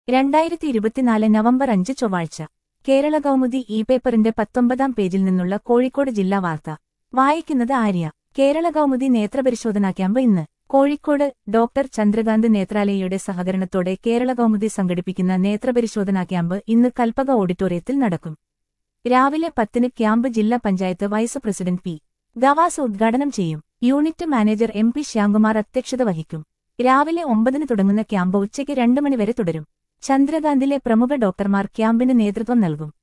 രണ്ടായിരത്തി ഇരുപത്തിനാല് നവംബർ അഞ്ച് ചൊവ്വാഴ്ച കേരള കൗമുദി ഇ പേപ്പറിന്റെ പത്തൊമ്പതാം പേജിൽ നിന്നുള്ള കോഴിക്കോട് ജില്ലാ വാർത്ത വായിക്കുന്നത് ആര്യ കേരള കൗമുദി നേത്രപരിശോധനാ ക്യാമ്പ് ഇന്ന് കോഴിക്കോട് ഡോക്ടർ ചന്ദ്രകാന്ത് നേത്രാലയയുടെ സഹകരണത്തോടെ കേരള കൗമുദി സംഘടിപ്പിക്കുന്ന നേത്രപരിശോധനാ ക്യാമ്പ് ഇന്ന് കൽപ്പക ഓഡിറ്റോറിയത്തിൽ നടക്കും രാവിലെ പത്തിന് ക്യാമ്പ് ജില്ലാ panchayat vice president P Gavas ഉദ്ഘാടനം ചെയ്യും unit manager M P Shyamkumar അധ്യക്ഷത വഹിക്കും രാവിലെ ഒമ്പതിന് തുടങ്ങുന്ന ക്യാമ്പ് ഉച്ചയ്ക്ക് രണ്ട് മണിവരെ തുടരും ചന്ദ്രകാന്തിലെ പ്രമുഖ ഡോക്ടർമാർ ക്യാമ്പിന് നേതൃത്വം നൽകും